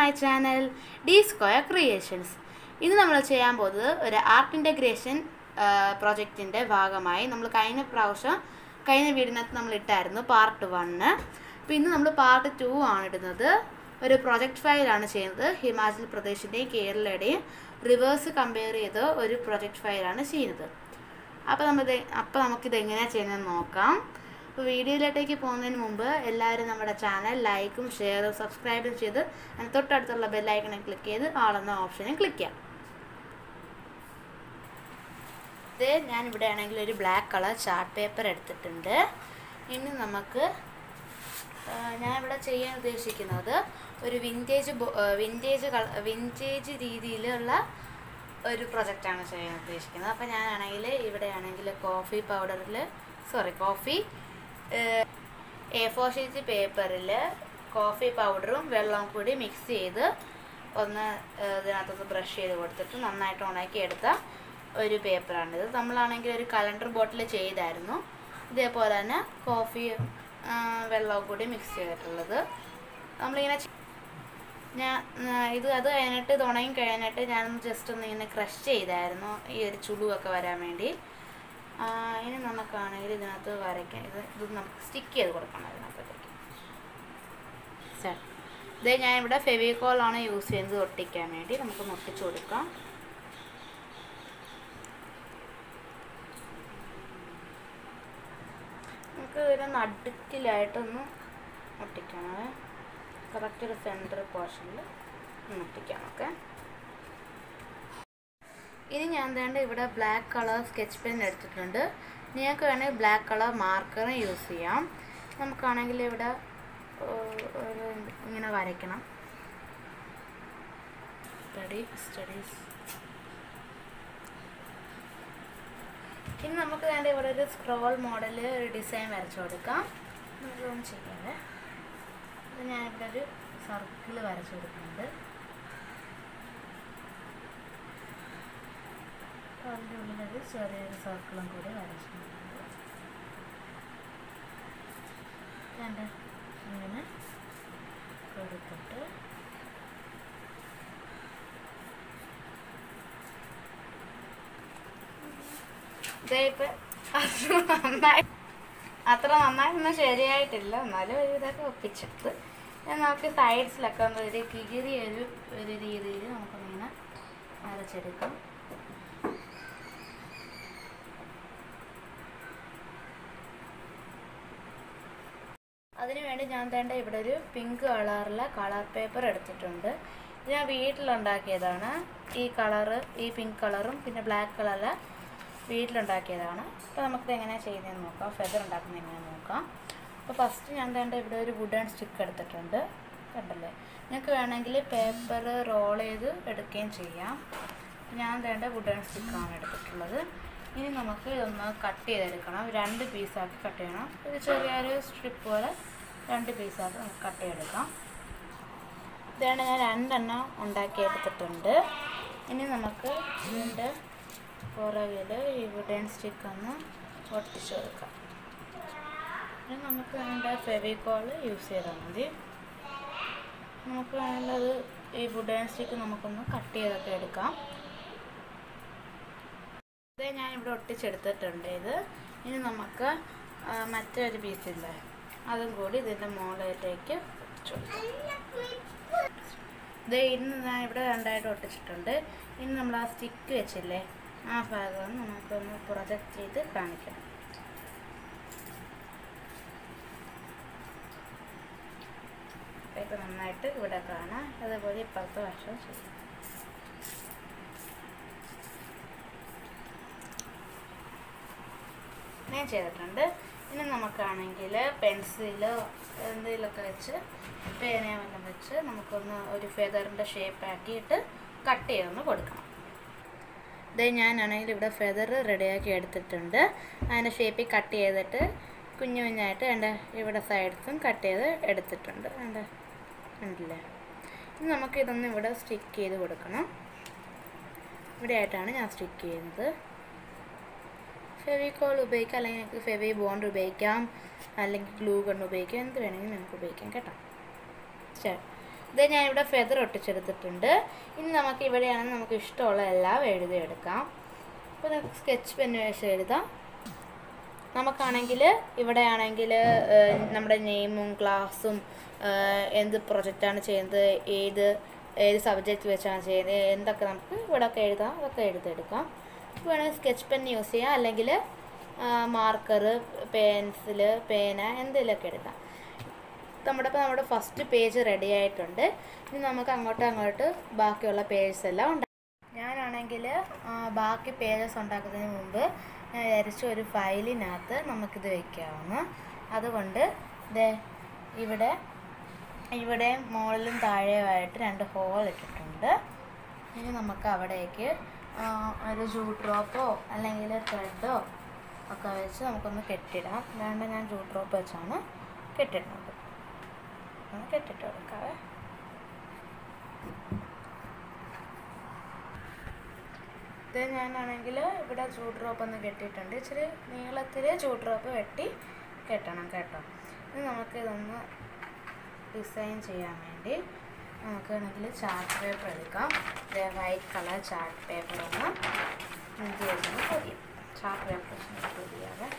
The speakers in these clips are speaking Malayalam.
My channel D square creations ഇന്ന് നമ്മൾ ചെയ്യാൻ പോകുന്നത് ഒരു ആർട്ട് ഇൻ്റഗ്രേഷൻ പ്രോജക്റ്റിൻ്റെ ഭാഗമായി നമ്മൾ കഴിഞ്ഞ പ്രാവശ്യം കഴിഞ്ഞ വീടിനകത്ത് നമ്മൾ ഇട്ടായിരുന്നു പാർട്ട് വണ്ണ് അപ്പോൾ ഇന്ന് നമ്മൾ പാർട്ട് ടു ആണ് ഇടുന്നത് ഒരു പ്രൊജക്റ്റ് ഫയലാണ് ചെയ്യുന്നത് ഹിമാചൽ പ്രദേശിൻ്റെയും കേരളയുടെയും റിവേഴ്സ് കമ്പയർ ചെയ്ത് ഒരു പ്രൊജക്റ്റ് ഫയലാണ് ചെയ്യുന്നത് അപ്പോൾ നമ്മളിത് അപ്പോൾ നമുക്കിത് എങ്ങനെയാണ് ചെയ്യുന്നതെന്ന് നോക്കാം അപ്പോൾ വീഡിയോയിലോട്ടേക്ക് പോകുന്നതിന് മുമ്പ് എല്ലാവരും നമ്മുടെ ചാനൽ ലൈക്കും ഷെയറും സബ്സ്ക്രൈബും ചെയ്ത് അതിന് തൊട്ടടുത്തുള്ള ബെല്ലൈക്കണെ ക്ലിക്ക് ചെയ്ത് ആളെന്ന ഓപ്ഷനിൽ ക്ലിക്ക് ചെയ്യാം ഇത് ഞാൻ ഇവിടെ ആണെങ്കിൽ ഒരു ബ്ലാക്ക് കളർ ചാർട്ട് പേപ്പർ എടുത്തിട്ടുണ്ട് ഇനി നമുക്ക് ആ, ഞാൻ ഇവിടെ ചെയ്യാൻ ഉദ്ദേശിക്കുന്നത് ഒരു വിൻറ്റേജ് വിൻറ്റേജ് വിൻറ്റേജ് രീതിയിലുള്ള ഒരു പ്രൊജക്റ്റാണ് ചെയ്യാൻ ഉദ്ദേശിക്കുന്നത് അപ്പോൾ ഞാനാണെങ്കിൽ ഇവിടെ ആണെങ്കിൽ കോഫി പൗഡറിൽ sorry coffee A four sheet പേപ്പറിൽ കോഫി പൗഡറും വെള്ളവും കൂടി മിക്സ് ചെയ്ത് ഒന്ന് ഏഹ്, ഇതിനകത്തൊന്ന് ബ്രഷ് ചെയ്ത് കൊടുത്തിട്ട് നന്നായിട്ട് ഉണക്കി എടുത്ത ഒരു പേപ്പറാണിത് നമ്മളാണെങ്കിൽ ഒരു കലണ്ടർ ബോട്ടിൽ ചെയ്തായിരുന്നു ഇതേപോലെ തന്നെ കോഫിയും ആ, വെള്ളവും കൂടി മിക്സ് ചെയ്തിട്ടുള്ളത് നമ്മളിങ്ങനെ ചെ- ഞാൻ ആ, ഇത് അത് കഴിഞ്ഞിട്ട് ഇത് ഉണങ്ങി കഴിഞ്ഞിട്ട് ഞാനൊന്ന് ജസ്റ്റ് ഒന്ന് ഇങ്ങനെ ക്രഷ് ചെയ്തായിരുന്നു ഈ ഒരു ചുളുവൊക്കെ വരാൻ വേണ്ടി ആ, ഇനി നമുക്കാണെങ്കിൽ ഇതിനകത്ത് വരയ്ക്കാം ഇത് ഇത് നമുക്ക് സ്റ്റിക്ക് ചെയ്ത് കൊടുക്കണം ഇതിനകത്തേക്ക് ശരി ഇത് ഞാൻ ഇവിടെ ഫെവിക്കോളാണ് യൂസ് ചെയ്യുന്നത് ഒട്ടിക്കാൻ വേണ്ടി നമുക്ക് ഒട്ടിച്ചു കൊടുക്കാം നമുക്ക് ഇതിനെ നടുക്കിലായിട്ടൊന്ന് ഒട്ടിക്കണം കറക്റ്റ് ഒരു സെൻറ്റർ പോർഷനിൽ ഒന്ന് ഒട്ടിക്കാം ഓക്കെ ഇനി ഞാൻ വേണ്ട ഇവിടെ ബ്ലാക്ക് കളർ സ്കെച്ച് പെൻ എടുത്തിട്ടുണ്ട് നിങ്ങൾക്ക് വേണമെങ്കിൽ ബ്ലാക്ക് കളർ മാർക്കറും യൂസ് ചെയ്യാം നമുക്കാണെങ്കിൽ ഇവിടെ ഏർ, ഒരു ഇങ്ങനെ വരയ്ക്കണം സ്റ്റഡി സ്റ്റഡീസ് ഇനി നമുക്ക് വേണ്ട ഇവിടെ ഒരു സ്ക്രോൾ മോഡൽ ഒരു ഡിസൈൻ വരച്ചു കൊടുക്കാം നമുക്കൊന്നും ചെയ്യാതെ ഇത് ഞാനിവിടെ ഒരു സർക്കിൾ വരച്ചു കൊടുക്കുന്നുണ്ട് അപ്പോൾ അതിൻ്റെ ഉള്ളിലൊരു ചെറിയൊരു സർക്കിളും കൂടി വരച്ചിട്ടുണ്ട് രണ്ട് ഇങ്ങനെ കൊടുത്തിട്ട് ദേ ഇപ്പം അത്ര നന്നായി അത്ര നന്നായിട്ടൊന്നും ശരിയായിട്ടില്ല എന്നാലും ഒരു ഇതൊക്കെ ഒപ്പിച്ചെടുത്ത് ഞാൻ നമുക്ക് സൈഡ്സിലൊക്കെ ഒന്ന് ഒരു കീറിയ ഒരു ഒരു രീതിയിൽ നമുക്കൊന്നിങ്ങനെ വരച്ചെടുക്കാം അതിന് വേണ്ടി ഞാൻ തേണ്ട ഇവിടെ ഒരു പിങ്ക് കളറിലെ കളർ പേപ്പർ എടുത്തിട്ടുണ്ട് ഇത് ഞാൻ വീട്ടിലുണ്ടാക്കിയതാണ് ഈ കളറ് ഈ പിങ്ക് കളറും പിന്നെ ബ്ലാക്ക് കളറിലെ വീട്ടിലുണ്ടാക്കിയതാണ് അപ്പോൾ നമുക്കിത് എങ്ങനെയാണ് ചെയ്യുന്നതെന്ന് നോക്കാം ഫെദർ ഉണ്ടാക്കുന്നത് എങ്ങനെയാണെന്ന് നോക്കാം അപ്പോൾ ഫസ്റ്റ് ഞാൻ തേണ്ട ഇവിടെ ഒരു വുഡൻ സ്റ്റിക്ക് എടുത്തിട്ടുണ്ട് കണ്ടല്ലേ നിങ്ങൾക്ക് വേണമെങ്കിൽ പേപ്പർ റോൾ ചെയ്ത് എടുക്കുകയും ചെയ്യാം ഞാൻ തേണ്ട വുഡൻ സ്റ്റിക്കാണ് എടുത്തിട്ടുള്ളത് ഇനി നമുക്ക് ഇതൊന്ന് കട്ട് ചെയ്തെടുക്കണം രണ്ട് പീസാക്കി കട്ട് ചെയ്യണം ഒരു ചെറിയൊരു സ്ട്രിപ്പ് പോലെ രണ്ട് പീസാക്കി നമുക്ക് കട്ട് ചെയ്തെടുക്കാം ഇതാണ് ഞാൻ രണ്ടെണ്ണം ഉണ്ടാക്കി എടുത്തിട്ടുണ്ട് ഇനി നമുക്ക് ഇതിൻ്റെ പുറകിൽ ഈ വുഡൻ സ്റ്റിക്ക് ഒന്ന് ഒട്ടിച്ചു കൊടുക്കാം ഇനി നമുക്ക് വേണ്ട ഫെവിക്കോൾ യൂസ് ചെയ്താൽ മതി നമുക്ക് വേണ്ടത് ഈ വുഡൻ സ്റ്റിക്ക് നമുക്കൊന്ന് കട്ട് ചെയ്തൊക്കെ എടുക്കാം ഇത് ഞാൻ ഇവിടെ ഒട്ടിച്ചെടുത്തിട്ടുണ്ട് ഇത് ഇനി നമുക്ക് ആ, മറ്റൊരു പീസില്ലേ അതും കൂടി ഇതിൻ്റെ മുകളിലേക്ക് ഒട്ടിച്ചു കൊടുക്കാം ഇത് ഇന്ന് ഞാൻ ഇവിടെ രണ്ടായിട്ട് ഒട്ടിച്ചിട്ടുണ്ട് ഇനി നമ്മൾ ആ സ്റ്റിക്ക് വെച്ചില്ലേ ആ ഭാഗം നമുക്കൊന്ന് പ്രൊജക്റ്റ് ചെയ്ത് കാണിക്കണം അപ്പോൾ ഇത് നന്നായിട്ട് ഇവിടെ കാണാം അതേപോലെ ഇപ്പുറത്തെ വശവും ചെയ്യാം ഞാൻ ചെയ്തിട്ടുണ്ട് ഇനി നമുക്കാണെങ്കിൽ പെൻസിലോ എന്തെങ്കിലുമൊക്കെ വെച്ച് പേനയോ വല്ലതും വെച്ച് നമുക്കൊന്ന് ഒരു ഫെദറിൻ്റെ ഷേപ്പ് ആക്കിയിട്ട് കട്ട് ചെയ്തൊന്ന് കൊടുക്കണം ഇത് ഞാനാണെങ്കിൽ ഇവിടെ ഫെദർ റെഡിയാക്കി എടുത്തിട്ടുണ്ട് അതിൻ്റെ ഷേപ്പിൽ കട്ട് ചെയ്തിട്ട് കുഞ്ഞു കുഞ്ഞായിട്ട് എൻ്റെ ഇവിടെ സൈഡ്സും കട്ട് ചെയ്ത് എടുത്തിട്ടുണ്ട് എൻ്റെ ഉണ്ടല്ലേ ഇനി നമുക്ക് ഇതൊന്ന് ഇവിടെ സ്റ്റിക്ക് ചെയ്ത് കൊടുക്കണം ഇവിടെ ആയിട്ടാണ് ഞാൻ സ്റ്റിക്ക് ചെയ്യുന്നത് ഫെവിക്കോൾ ഉപയോഗിക്കാം അല്ലെങ്കിൽ നിങ്ങൾക്ക് ഫെവി ബോണ്ട് ഉപയോഗിക്കാം അല്ലെങ്കിൽ ഗ്ലൂ ഗൺ ഉപയോഗിക്കാം എന്ത് വേണമെങ്കിലും നമുക്ക് ഉപയോഗിക്കാം കേട്ടോ ശരി ഇത് ഞാൻ ഇവിടെ ഫെദർ ഒട്ടിച്ചെടുത്തിട്ടുണ്ട് ഇനി നമുക്ക് ഇവിടെയാണ് നമുക്ക് ഇഷ്ടമുള്ള എല്ലാം എഴുതിയെടുക്കാം അപ്പോൾ നമുക്ക് സ്കെച്ച് പെന്ന് വെച്ച് എഴുതാം നമുക്കാണെങ്കിൽ ഇവിടെ ആണെങ്കിൽ നമ്മുടെ നെയിമും ക്ലാസ്സും എന്ത് പ്രൊജക്റ്റാണ് ചെയ്യുന്നത് ഏത് ഏത് സബ്ജക്റ്റ് വെച്ചാണ് ചെയ്യുന്നത് എന്തൊക്കെ നമുക്ക് ഇവിടെയൊക്കെ എഴുതാം അതൊക്കെ എഴുതിയെടുക്കാം വേണമെങ്കിൽ സ്കെച്ച് പെൻ യൂസ് ചെയ്യാം അല്ലെങ്കിൽ മാർക്കർ പെൻസിൽ പേന എന്തെങ്കിലുമൊക്കെ എടുക്കാം നമ്മുടെ ഇപ്പോൾ നമ്മുടെ ഫസ്റ്റ് പേജ് റെഡി ആയിട്ടുണ്ട് ഇനി നമുക്ക് അങ്ങോട്ടും അങ്ങോട്ട് ബാക്കിയുള്ള പേജസ് എല്ലാം ഉണ്ടാക്കാം ഞാനാണെങ്കിൽ ബാക്കി പേജസ് ഉണ്ടാക്കുന്നതിന് മുമ്പ് ഞാൻ വിചാരിച്ച ഒരു ഫയലിനകത്ത് നമുക്കിത് വെക്കാവുന്ന അതുകൊണ്ട് ദേ ഇവിടെ ഇവിടെ മുകളിലും താഴെയുമായിട്ട് രണ്ട് ഹോൾ ഇട്ടിട്ടുണ്ട് ഇനി നമുക്ക് അവിടേക്ക് ആ, ഒരു ജൂട്ട് ഡ്രോപ്പോ അല്ലെങ്കിൽ ത്രെഡോ ഒക്കെ വെച്ച് നമുക്കൊന്ന് കെട്ടിടാം വേണ്ട ഞാൻ ജൂട്ട് ഡ്രോപ്പ് വെച്ചാണ് കെട്ടിടുന്നത് ഒന്ന് കെട്ടിട്ട് കൊടുക്കാവേ ഇത് ഞാനാണെങ്കിൽ ഇവിടെ ജൂട്ട് ഡ്രോപ്പ് ഒന്ന് കെട്ടിയിട്ടുണ്ട് ഇച്ചിരി നീളത്തിൽ ജൂട്ട് ഡ്രോപ്പ് വെട്ടി കെട്ടണം കേട്ടോ ഇനി നമുക്ക് ഇതൊന്ന് ഡിസൈൻ ചെയ്യാൻ വേണ്ടി നമുക്ക് വേണമെങ്കിൽ ചാർട്ട് പേപ്പർ എടുക്കാം വൈറ്റ് കളർ ചാർട്ട് പേപ്പർ ഒന്ന് ഇത് വെച്ചൊന്ന് പൊതിയും ചാർട്ട് പേപ്പർ വെച്ചൊന്ന് പൊതിയാവേ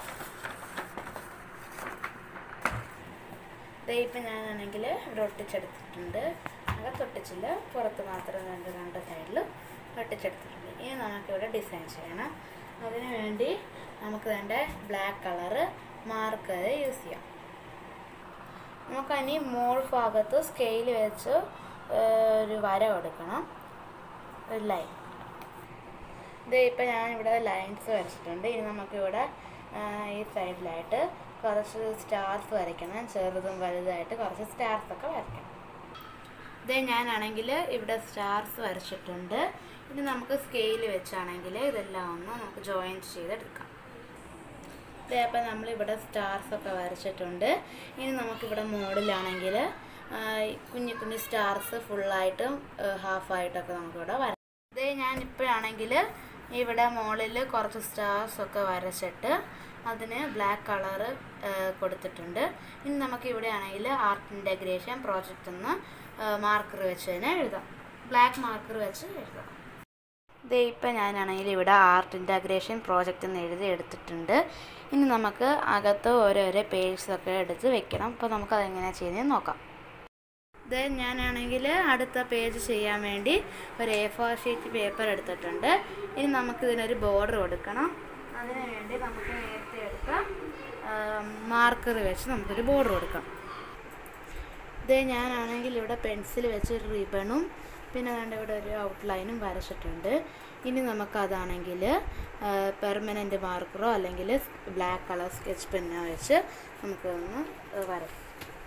ദേ ഇപ്പം ഞാനാണെങ്കിൽ ഇവിടെ ഒട്ടിച്ചെടുത്തിട്ടുണ്ട് അകത്ത് ഒട്ടിച്ചില്ല പുറത്ത് മാത്രം രണ്ട് രണ്ട് സൈഡിൽ ഒട്ടിച്ചെടുത്തിട്ടുണ്ട് ഇനി നമുക്കിവിടെ ഡിസൈൻ ചെയ്യണം അതിന് വേണ്ടി നമുക്ക് വേണ്ട ബ്ലാക്ക് കളറ് മാർക്കർ യൂസ് ചെയ്യാം നമുക്കനി മോൾ ഭാഗത്ത് സ്കെയിൽ വെച്ച് ഏർ, ഒരു വര കൊടുക്കണം ഒരു ലൈൻ ഇത് ഇപ്പം ഞാനിവിടെ ലൈൻസ് വരച്ചിട്ടുണ്ട് ഇനി നമുക്കിവിടെ ആ, ഈ സൈഡിലായിട്ട് കുറച്ച് സ്റ്റാർസ് വരയ്ക്കണം ചെറുതും വലുതായിട്ട് കുറച്ച് സ്റ്റാർസ് ഒക്കെ വരയ്ക്കണം ഇത് ഞാനാണെങ്കിൽ ഇവിടെ സ്റ്റാർസ് വരച്ചിട്ടുണ്ട് ഇനി നമുക്ക് സ്കെയിൽ വെച്ചാണെങ്കിൽ ഇതെല്ലാം ഒന്ന് നമുക്ക് ജോയിൻ ചെയ്തെടുക്കാം ഇതേ അപ്പം നമ്മളിവിടെ സ്റ്റാർസ് ഒക്കെ വരച്ചിട്ടുണ്ട് ഇനി നമുക്കിവിടെ മോഡിലാണെങ്കിൽ കുഞ്ഞു കുഞ്ഞു സ്റ്റാർസ് ഫുള്ളായിട്ടും ഹാഫായിട്ടൊക്കെ നമുക്കിവിടെ വര ഇതേ ഞാൻ ഇപ്പോഴാണെങ്കിൽ ഇവിടെ മുകളിൽ കുറച്ച് സ്റ്റാർസ് ഒക്കെ വരച്ചിട്ട് അതിന് ബ്ലാക്ക് കളറ് കൊടുത്തിട്ടുണ്ട് ഇനി നമുക്ക് ഇവിടെ ആണെങ്കിൽ ആർട്ട് ഇൻ്റഗ്രേഷൻ പ്രോജക്റ്റ് എന്ന് മാർക്കർ വെച്ച് തന്നെ എഴുതാം ബ്ലാക്ക് മാർക്കർ വെച്ച് എഴുതാം ദേ ഇപ്പം ഞാനാണെങ്കിൽ ഇവിടെ ആർട്ട് ഇൻ്റഗ്രേഷൻ പ്രോജക്റ്റ് എന്ന് എഴുതി എടുത്തിട്ടുണ്ട് ഇനി നമുക്ക് അകത്ത് ഓരോരോ പേജസ് ഒക്കെ എടുത്ത് വെക്കണം അപ്പോൾ നമുക്ക് അതെങ്ങനെയാണ് ചെയ്യുന്നത് നോക്കാം ഇത് ഞാനാണെങ്കിൽ അടുത്ത പേജ് ചെയ്യാൻ വേണ്ടി ഒരു എ ഫോർ ഷീറ്റ് പേപ്പർ എടുത്തിട്ടുണ്ട് ഇനി നമുക്ക് ഇതിനൊരു ബോർഡർ കൊടുക്കണം അതിന് വേണ്ടി നമുക്ക് നേരത്തെ എടുത്ത മാർക്കർ വെച്ച് നമുക്കൊരു ബോർഡർ കൊടുക്കാം ഇത് ഞാനാണെങ്കിൽ ഇവിടെ പെൻസിൽ വെച്ച് ഒരു റിബണും പിന്നെ അതുകൊണ്ട് ഇവിടെ ഒരു ഔട്ട്ലൈനും വരച്ചിട്ടുണ്ട് ഇനി നമുക്കതാണെങ്കിൽ പെർമനൻറ്റ് മാർക്കറോ അല്ലെങ്കിൽ ബ്ലാക്ക് കളർ സ്കെച്ച് പെന്നോ വെച്ച് നമുക്കൊന്ന് വരയ്ക്കാം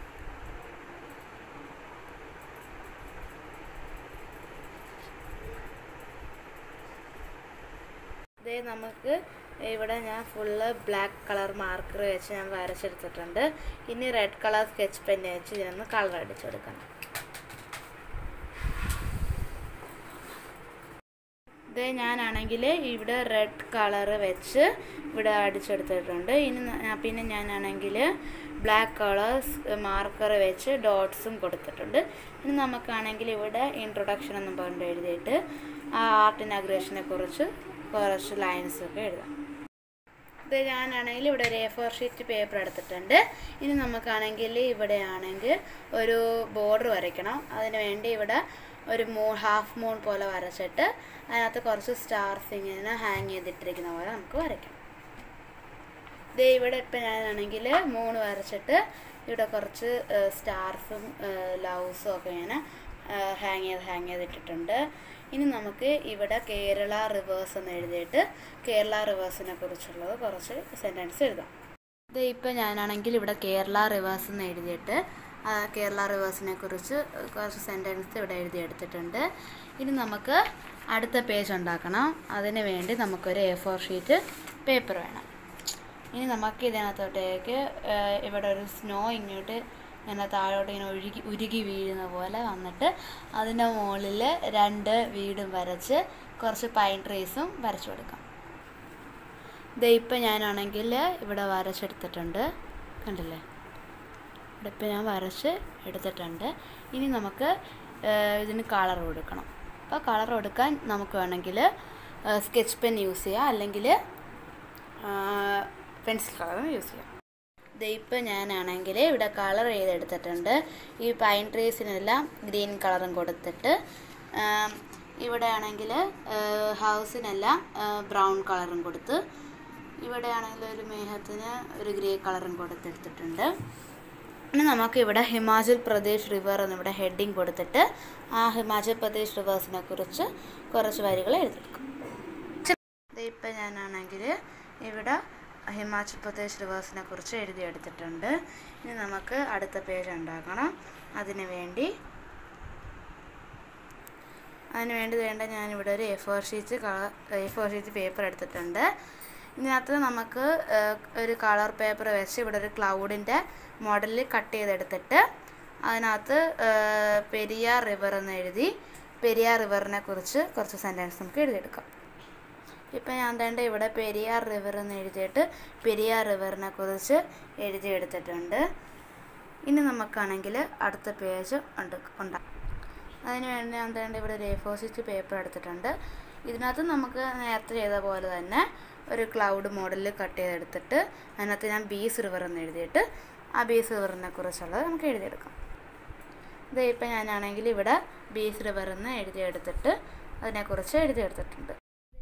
ഇതേ നമുക്ക് ഇവിടെ ഞാൻ ഫുള്ള് ബ്ലാക്ക് കളർ മാർക്കർ വെച്ച് ഞാൻ വരച്ചെടുത്തിട്ടുണ്ട് ഇനി റെഡ് കളർ സ്കെച്ച് പെന്ന് വെച്ച് ഇതിനൊന്ന് കളർ അടിച്ചെടുക്കണം ഇത് ഞാനാണെങ്കിൽ ഇവിടെ റെഡ് കളർ വെച്ച് ഇവിടെ അടിച്ചെടുത്തിട്ടുണ്ട് ഇനി ന- പിന്നെ ഞാനാണെങ്കിൽ ബ്ലാക്ക് കളർ മാർക്കർ വെച്ച് ഡോട്ട്സും കൊടുത്തിട്ടുണ്ട് ഇനി നമുക്കാണെങ്കിൽ ഇവിടെ ഇൻട്രൊഡക്ഷൻ എന്നും പറഞ്ഞിട്ട് എഴുതിയിട്ട് ആ ആർട്ട് ഇനാഗ്രേഷനെ കുറിച്ച് കുറച്ച് ലൈൻസ് ഒക്കെ എഴുതാം ഇത് ഞാനാണെങ്കിൽ ഇവിടെ ഒരു എ ഫോർ ഷീറ്റ് പേപ്പർ എടുത്തിട്ടുണ്ട് ഇനി നമുക്കാണെങ്കിൽ ഇവിടെ ആണെങ്കിൽ ഒരു ബോർഡർ വരയ്ക്കണം അതിന് വേണ്ടി ഇവിടെ ഒരു മൂ ഹാഫ് മൂൺ പോലെ വരച്ചിട്ട് അതിനകത്ത് കുറച്ച് സ്റ്റാർസ് ഇങ്ങനെ ഹാങ് ചെയ്തിട്ടിരിക്കുന്ന പോലെ നമുക്ക് വരയ്ക്കാം ദേ ഇവിടെ ഇപ്പം ഞാനാണെങ്കിൽ മൂന്ന് വരച്ചിട്ട് ഇവിടെ കുറച്ച് സ്റ്റാർസും ലൗസും ഒക്കെ ഇങ്ങനെ ഹാങ് ചെയ്ത് ഹാങ് ചെയ്തിട്ടിട്ടുണ്ട് ഇനി നമുക്ക് ഇവിടെ കേരള റിവേഴ്സ് എന്ന് എഴുതിയിട്ട് കേരള റിവേഴ്സിനെ കുറിച്ചുള്ളത് കുറച്ച് സെൻറ്റൻസ് എഴുതാം ഇത് ഇപ്പം ഞാനാണെങ്കിൽ ഇവിടെ കേരള റിവേഴ്സ് എന്ന് എഴുതിയിട്ട് ആ കേരള റിവേഴ്സിനെ കുറിച്ച് കുറച്ച് സെൻറ്റൻസ് ഇവിടെ എഴുതിയെടുത്തിട്ടുണ്ട് ഇനി നമുക്ക് അടുത്ത പേജ് ഉണ്ടാക്കണം അതിന് വേണ്ടി നമുക്കൊരു എ ഫോർ ഷീറ്റ് പേപ്പർ വേണം ഇനി നമുക്ക് ഇതിനകത്തോട്ടേക്ക് ഏഹ്, ഇവിടെ ഒരു സ്നോ ഇങ്ങോട്ട് ഇങ്ങനെ താഴോട്ട് ഇങ്ങനെ ഒഴുകി ഉരുകി വീഴുന്ന പോലെ വന്നിട്ട് അതിൻ്റെ മുകളിൽ രണ്ട് വീടും വരച്ച് കുറച്ച് പൈൻ ട്രീസും വരച്ചു കൊടുക്കാം ദേ ഇപ്പം ഞാനാണെങ്കിൽ ഇവിടെ വരച്ചെടുത്തിട്ടുണ്ട് കണ്ടില്ലേ ഇവിടെ ഇപ്പോൾ ഞാൻ വരച്ച് എടുത്തിട്ടുണ്ട് ഇനി നമുക്ക് ഏഹ്, ഇതിന് കളർ കൊടുക്കണം അപ്പോൾ കളർ കൊടുക്കാൻ നമുക്ക് വേണമെങ്കിൽ സ്കെച്ച് പെൻ യൂസ് ചെയ്യാം അല്ലെങ്കിൽ പെൻസിൽ കളറും യൂസ് ചെയ്യാം ദേ ഇപ്പോൾ ഞാനാണെങ്കിൽ ഇവിടെ കളർ ചെയ്തെടുത്തിട്ടുണ്ട് ഈ പൈൻ ട്രീസിനെല്ലാം ഗ്രീൻ കളറും കൊടുത്തിട്ട് ആം, ഇവിടെ ആണെങ്കിൽ ഹൗസിനെല്ലാം ബ്രൗൺ കളറും കൊടുത്ത് ഇവിടെ ആണെങ്കിൽ ഒരു മേഘത്തിന് ഒരു ഗ്രേ കളറും കൊടുത്തെടുത്തിട്ടുണ്ട് ഇനി നമുക്ക് ഇവിടെ ഹിമാചൽ പ്രദേശ് റിവർ എന്നിവിടെ ഹെഡിങ് കൊടുത്തിട്ട് ആ ഹിമാചൽ പ്രദേശ് റിവേഴ്സിനെ കുറിച്ച് കുറച്ച് വരികൾ എഴുതിയെടുക്കും ഇപ്പം ഞാനാണെങ്കിൽ ഇവിടെ ഹിമാചൽ പ്രദേശ് റിവേഴ്സിനെ കുറിച്ച് എഴുതിയെടുത്തിട്ടുണ്ട് ഇനി നമുക്ക് അടുത്ത പേജ് ഉണ്ടാക്കണം അതിന് വേണ്ടി അതിന് വേണ്ടി വേണ്ട ഞാനിവിടെ ഒരു A four sheet colour A four sheet paper എടുത്തിട്ടുണ്ട് ഇതിനകത്ത് നമുക്ക് ഏഹ്, ഒരു കളർ പേപ്പർ വെച്ച് ഇവിടെ ഒരു ക്ലൗഡിൻ്റെ മോഡലിൽ കട്ട് ചെയ്തെടുത്തിട്ട് അതിനകത്ത് ഏഹ്, പെരിയാർ റിവർ എന്ന് എഴുതി പെരിയാർ റിവറിനെ കുറിച്ച് കുറച്ച് സെൻറ്റൻസ് നമുക്ക് എഴുതിയെടുക്കാം ഇപ്പം ഞാൻ വേണ്ട ഇവിടെ പെരിയാർ റിവർ എന്ന് എഴുതിയിട്ട് പെരിയാർ റിവറിനെ കുറിച്ച് എഴുതിയെടുത്തിട്ടുണ്ട് ഇനി നമുക്കാണെങ്കിൽ അടുത്ത പേജ് ഉണ്ട് ഉണ്ടാക്കാം അതിന് വേണ്ടി ഞാൻ വേണ്ട ഇവിടെ ഒരു എ ഫോർ ഷീറ്റ് പേപ്പർ എടുത്തിട്ടുണ്ട് ഇതിനകത്ത് നമുക്ക് നേരത്തെ ചെയ്ത പോലെ തന്നെ ഒരു ക്ലൗഡ് മോഡലിൽ കട്ട് ചെയ്തെടുത്തിട്ട് അതിനകത്ത് ഞാൻ ബീസ് റിവർ എന്ന് എഴുതിയിട്ട് ആ ബീസ് റിവറിനെ കുറിച്ചുള്ളത് നമുക്ക് എഴുതിയെടുക്കാം ഇത് ഇപ്പം ഞാനാണെങ്കിൽ ഇവിടെ ബീസ് റിവർ എന്ന് എഴുതിയെടുത്തിട്ട് അതിനെക്കുറിച്ച് എഴുതിയെടുത്തിട്ടുണ്ട്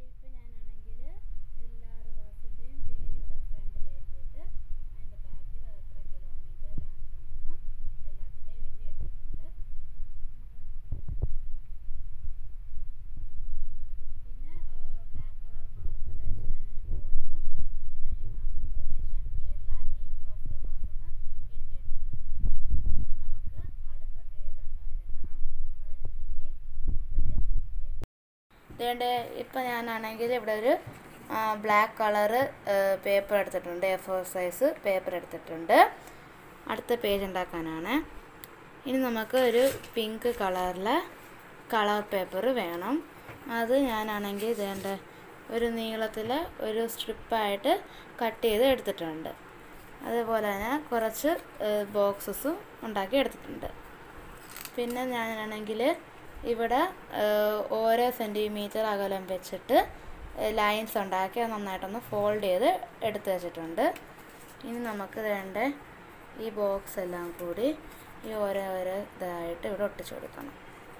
അതുകൊണ്ട് ഇപ്പം ഞാനാണെങ്കിൽ ഇവിടെ ഒരു ബ്ലാക്ക് കളറ് പേപ്പർ എടുത്തിട്ടുണ്ട് എ ഫോർ സൈസ് പേപ്പർ എടുത്തിട്ടുണ്ട് അടുത്ത പേജ് ഉണ്ടാക്കാനാണ് ഇനി നമുക്ക് ഒരു പിങ്ക് കളറിലെ കളർ പേപ്പർ വേണം അത് ഞാനാണെങ്കിൽ ഇതേണ്ട ഒരു നീളത്തിൽ ഒരു സ്ട്രിപ്പായിട്ട് കട്ട് ചെയ്ത് എടുത്തിട്ടുണ്ട് അതുപോലെ തന്നെ കുറച്ച് ബോക്സസും ഉണ്ടാക്കി എടുത്തിട്ടുണ്ട് പിന്നെ ഞാനാണെങ്കിൽ ഇവിടെ ഏഹ്, ഓരോ സെൻറ്റിമീറ്റർ അകലം വെച്ചിട്ട് ലൈൻസ് ഉണ്ടാക്കി അത് നന്നായിട്ടൊന്ന് ഫോൾഡ് ചെയ്ത് എടുത്ത് വെച്ചിട്ടുണ്ട് ഇനി നമുക്ക് വേണ്ട ഈ ബോക്സ് എല്ലാം കൂടി ഈ ഓരോ ഓരോ ഇതായിട്ട് ഇവിടെ ഒട്ടിച്ചു കൊടുക്കണം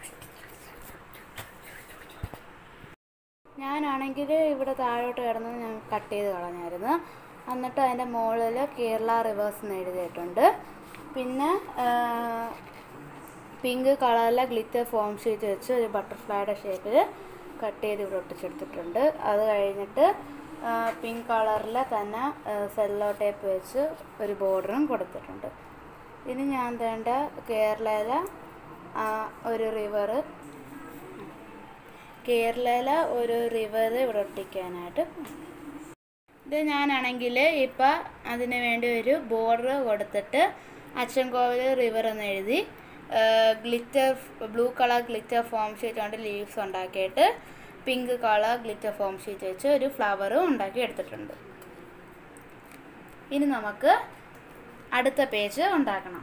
ഞാനാണെങ്കിൽ ഇവിടെ താഴോട്ട് കിടന്നത് ഞാൻ കട്ട് ചെയ്ത് കളഞ്ഞായിരുന്നു എന്നിട്ട് അതിൻ്റെ മുകളിൽ കേരള റിവേഴ്സ് എന്ന് എഴുതിയിട്ടുണ്ട് പിന്നെ ഏഹ്, പിങ്ക് കളറിലെ ഗ്ലിറ്റർ ഫോം ഷീറ്റ് വെച്ച് ഒരു ബട്ടർഫ്ലൈയുടെ ഷേപ്പിൽ കട്ട് ചെയ്ത് ഇവിടെ ഒട്ടിച്ചെടുത്തിട്ടുണ്ട് അത് കഴിഞ്ഞിട്ട് പിങ്ക് കളറിലെ തന്നെ സെല്ലോ ടേപ്പ് വെച്ച് ഒരു ബോർഡറും കൊടുത്തിട്ടുണ്ട് ഇനി ഞാൻ വേണ്ട കേരളയിലെ ആ, ഒരു റിവർ കേരളയിലെ ഒരു റിവർ ഇവിടെ ഒട്ടിക്കാനായിട്ട് ഇത് ഞാനാണെങ്കിൽ ഇപ്പം അതിന് വേണ്ടി ഒരു ബോർഡർ കൊടുത്തിട്ട് അച്ചൻകോവിൽ റിവർ എന്ന് എഴുതി glitter blue colour glitter foam sheet കൊണ്ട് ലീവ്സ് ഉണ്ടാക്കിയിട്ട് pink colour glitter foam sheet വെച്ച് ഒരു ഫ്ലവറും ഉണ്ടാക്കി എടുത്തിട്ടുണ്ട് ഇനി നമുക്ക് അടുത്ത പേജ് ഉണ്ടാക്കണം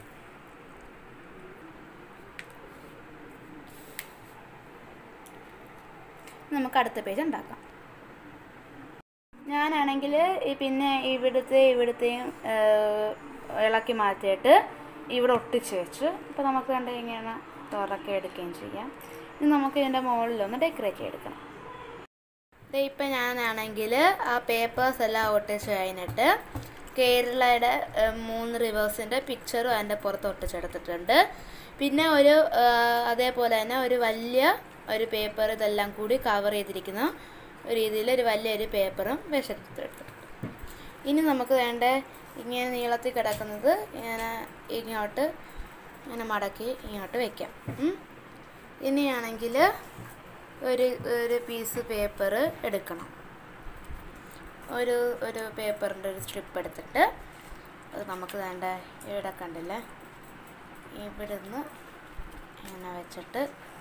നമുക്ക് അടുത്ത പേജ് ഉണ്ടാക്കാം ഞാനാണെങ്കിൽ ഈ പിന്നെ ഇവിടുത്തെ ഇവിടുത്തെയും ഏഹ്, ഇളക്കി മാറ്റിയിട്ട് ഇവിടെ ഒട്ടിച്ച് വെച്ച് അപ്പോൾ നമുക്ക് കണ്ട് ഇങ്ങനെ തുറക്കി എടുക്കുകയും ചെയ്യാം ഇനി നമുക്ക് ഇതിൻ്റെ മുകളിലൊന്ന് ഡെക്കറേറ്റ് ചെയ്തെടുക്കണം ദേ ഇപ്പം ഞാനാണെങ്കിൽ ആ പേപ്പേഴ്സ് എല്ലാം ഒട്ടിച്ച് കഴിഞ്ഞിട്ട് കേരളയുടെ ഏഹ്, മൂന്ന് റിവേഴ്സിൻ്റെ പിക്ചറും അതിൻ്റെ പുറത്ത് ഒട്ടിച്ചെടുത്തിട്ടുണ്ട് പിന്നെ ഒരു ഏഹ്, അതേപോലെ തന്നെ ഒരു വലിയ ഒരു പേപ്പർ ഇതെല്ലാം കൂടി കവർ ചെയ്തിരിക്കുന്ന ഒരു രീതിയിൽ ഒരു വലിയൊരു പേപ്പറും വെച്ചെടുത്തിട്ടുണ്ട് ഇനി നമുക്ക് വേണ്ട ഇങ്ങനെ നീളത്തിൽ കിടക്കുന്നത് ഇങ്ങനെ ഇങ്ങോട്ട് ഇങ്ങനെ മടക്കി ഇങ്ങോട്ട് വെക്കാം ഉം. ഇനിയാണെങ്കിൽ ഒരു ഒരു പീസ് പേപ്പർ എടുക്കണം ഒരു ഒരു പേപ്പറിൻ്റെ ഒരു സ്ട്രിപ്പ് എടുത്തിട്ട് അത് നമുക്ക് വേണ്ട ഇവിടെ കണ്ടില്ലേ ഇവിടുന്ന് ഇങ്ങനെ വെച്ചിട്ട്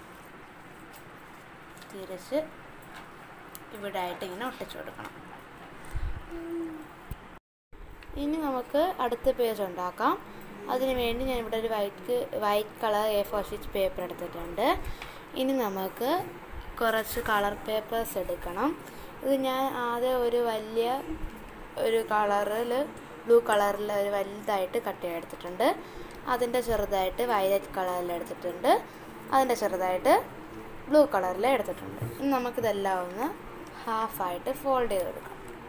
തിരിച്ച് ഇവിടെ ആയിട്ട് ഇങ്ങനെ ഒട്ടിച്ചു കൊടുക്കണം ഇനി നമുക്ക് അടുത്ത പേജ് ഉണ്ടാക്കാം അതിന് വേണ്ടി ഞാൻ ഇവിടെ ഒരു white white colour A four sheet paper എടുത്തിട്ടുണ്ട് ഇനി നമുക്ക് കുറച്ച് കളർ പേപ്പേഴ്സ് എടുക്കണം ഇത് ഞാൻ ആദ്യം ഒരു വലിയ ഒരു കളറിൽ ബ്ലൂ കളറിൽ ഒരു വലുതായിട്ട് കട്ട് ചെയ്തെടുത്തിട്ടുണ്ട് അതിൻ്റെ ചെറുതായിട്ട് വയലറ്റ് കളറിൽ എടുത്തിട്ടുണ്ട് അതിൻ്റെ ചെറുതായിട്ട് ബ്ലൂ കളറിൽ എടുത്തിട്ടുണ്ട് ഇനി നമുക്കിതെല്ലാം ഒന്ന് ഹാഫായിട്ട് ഫോൾഡ് ചെയ്ത് കൊടുക്കാം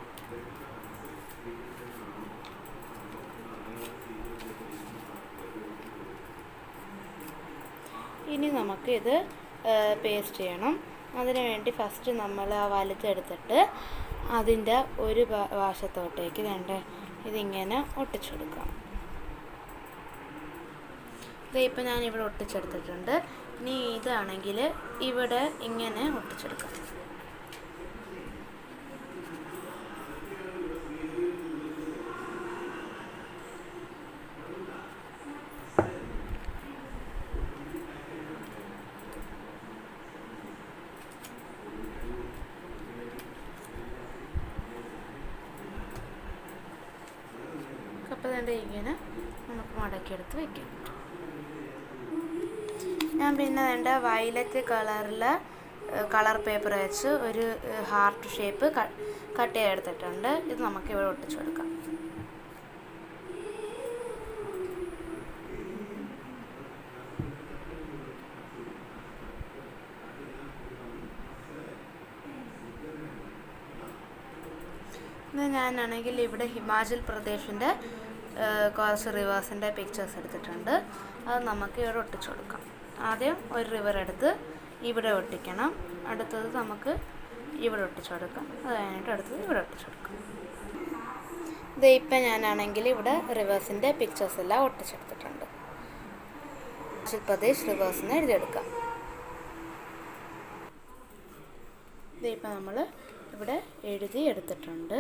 ഇനി നമുക്ക് ഇത് പേസ്റ്റ് ചെയ്യണം അതിന് വേണ്ടി ഫസ്റ്റ് നമ്മൾ ആ വലുതെടുത്തിട്ട് അതിൻ്റെ ഒരു ഭാ- വശത്തോട്ടേക്ക് വേണ്ട ഇതിങ്ങനെ ഒട്ടിച്ചെടുക്കാം ഇത് ഇപ്പം ഞാൻ ഇവിടെ ഒട്ടിച്ചെടുത്തിട്ടുണ്ട് ഇനി ഇതാണെങ്കിൽ ഇവിടെ ഇങ്ങനെ ഒട്ടിച്ചെടുക്കാം അപ്പോൾ വേണ്ട ഇങ്ങനെ നമുക്ക് മടക്കിയെടുത്ത് വെക്കാം ഞാൻ പിന്നെ വേണ്ട വയലറ്റ് കളറിൽ കളർ പേപ്പർ വെച്ച് ഒരു ഹാർട്ട് ഷേപ്പ് കട്ട് ചെയ്തെടുത്തിട്ടുണ്ട് ഇത് നമുക്ക് ഇവിടെ ഒട്ടിച്ചു കൊടുക്കാം ഇത് ഞാനാണെങ്കിൽ ഇവിടെ ഹിമാചൽ പ്രദേശിൻ്റെ കുറച്ച് റിവേഴ്സിൻ്റെ പിക്ചേഴ്സ് എടുത്തിട്ടുണ്ട് അത് നമുക്ക് ഇവിടെ ഒട്ടിച്ചു കൊടുക്കാം ആദ്യം ഒരു റിവർ എടുത്ത് ഇവിടെ ഒട്ടിക്കണം അടുത്തത് നമുക്ക് ഇവിടെ ഒട്ടിച്ചു കൊടുക്കാം അത് കഴിഞ്ഞിട്ട് അടുത്തത് ഇവിടെ ഒട്ടിച്ചു കൊടുക്കാം ഇത് ഇപ്പം ഞാനാണെങ്കിൽ ഇവിടെ റിവേഴ്സിൻ്റെ പിക്ചേഴ്സ് എല്ലാം ഒട്ടിച്ചെടുത്തിട്ടുണ്ട് ഹിമാചൽ പ്രദേശ് റിവേഴ്സിന് എഴുതിയെടുക്കാം ഇത് ഇപ്പം നമ്മൾ ഇവിടെ എഴുതി എടുത്തിട്ടുണ്ട്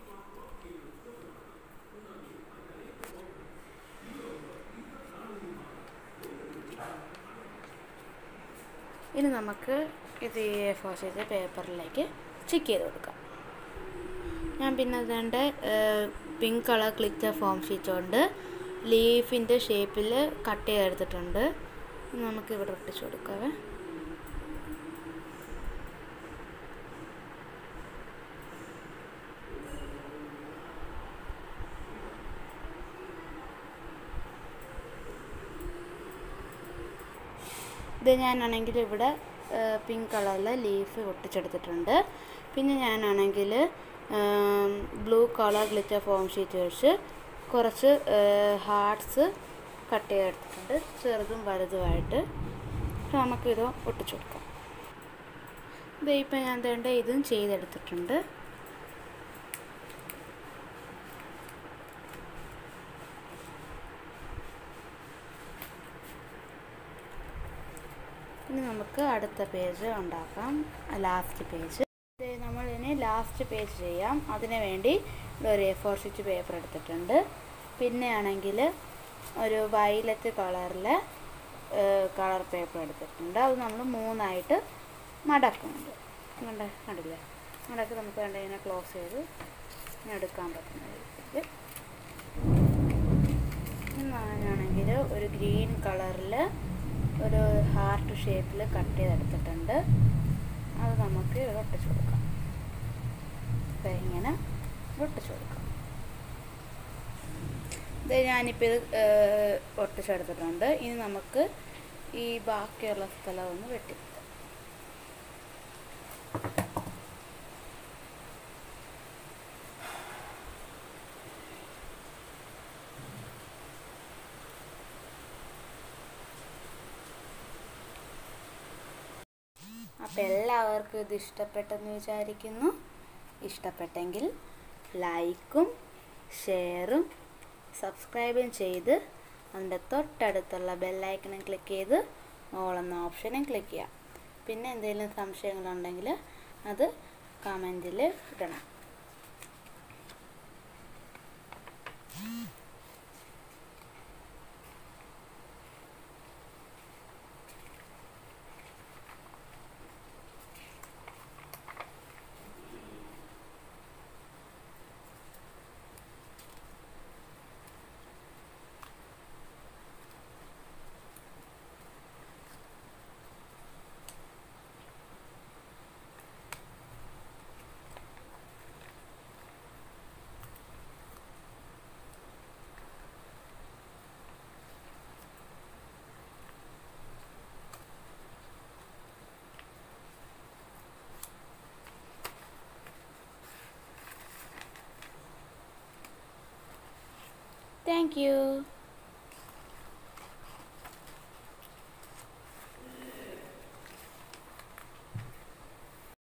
ഇനി നമുക്ക് ഇത് ഫോർ ഷീറ്റ് പേപ്പറിലേക്ക് ചെക്ക് ചെയ്ത് കൊടുക്കാം ഞാൻ പിന്നെ അതുകൊണ്ട് pink colour glitter foam sheet കൊണ്ട് ലീഫിൻ്റെ ഷേപ്പിൽ കട്ട് ചെയ്തെടുത്തിട്ടുണ്ട് നമുക്ക് ഇവിടെ ഒട്ടിച്ചു കൊടുക്കാവേ ഇത് ഞാനാണെങ്കിൽ ഇവിടെ പിങ്ക് കളറിൽ ലീഫ് ഒട്ടിച്ചെടുത്തിട്ടുണ്ട് പിന്നെ ഞാനാണെങ്കിൽ blue colour glitter foam sheet വെച്ച് കുറച്ച് ഹാർട്സ് കട്ട് ചെയ്തെടുത്തിട്ടുണ്ട് ചെറുതും വലുതുമായിട്ട് അപ്പോൾ നമുക്കിത് ഒട്ടിച്ചു കൊടുക്കാം ഇത് ഇപ്പം ഞാൻ തേണ്ട ഇതും ചെയ്തെടുത്തിട്ടുണ്ട് ഇനി നമുക്ക് അടുത്ത പേജ് ഉണ്ടാക്കാം ലാസ്റ്റ് പേജ് നമ്മൾ ഇനി ലാസ്റ്റ് പേജ് ചെയ്യാം അതിന് വേണ്ടി ഒരു എ ഫോർ ഷീറ്റ് പേപ്പർ എടുത്തിട്ടുണ്ട് പിന്നെ ആണെങ്കിൽ ഒരു വയലറ്റ് കളറിൽ കളർ പേപ്പർ എടുത്തിട്ടുണ്ട് അത് നമ്മൾ മൂന്നായിട്ട് മടക്കുന്നുണ്ട് കണ്ട കണ്ടില്ലേ മടക്ക് നമുക്ക് കണ്ട ഇങ്ങനെ ക്ലോസ് ചെയ്ത് ഇങ്ങനെ എടുക്കാൻ പറ്റുന്ന രീതിയിൽ ഞാനാണെങ്കിൽ ഒരു ഗ്രീൻ കളറിൽ ഒരു ഹാർട്ട് ഷേപ്പിൽ കട്ട് ചെയ്തെടുത്തിട്ടുണ്ട് അത് നമുക്ക് ഇവിടെ ഒട്ടിച്ചു കൊടുക്കാം ദേ ഇങ്ങനെ ഒട്ടിച്ചു കൊടുക്കാം ഇത് ഞാനിപ്പോൾ ഇത് ഏഹ്, ഒട്ടിച്ചെടുത്തിട്ടുണ്ട് ഇനി നമുക്ക് ഈ ബാക്കിയുള്ള സ്ഥലം ഒന്ന് വെട്ടി അപ്പം എല്ലാവർക്കും ഇത് ഇഷ്ടപ്പെട്ടെന്ന് വിചാരിക്കുന്നു ഇഷ്ടപ്പെട്ടെങ്കിൽ ലൈക്കും ഷെയറും സബ്സ്ക്രൈബും ചെയ്ത് അതിൻ്റെ തൊട്ടടുത്തുള്ള ബെല്ലൈക്കണും ക്ലിക്ക് ചെയ്ത് ഓൾ എന്ന ഓപ്ഷനും ക്ലിക്ക് ചെയ്യാം പിന്നെ എന്തെങ്കിലും സംശയങ്ങളുണ്ടെങ്കിൽ അത് കമൻറ്റിൽ ഇടണം താങ്ക് യു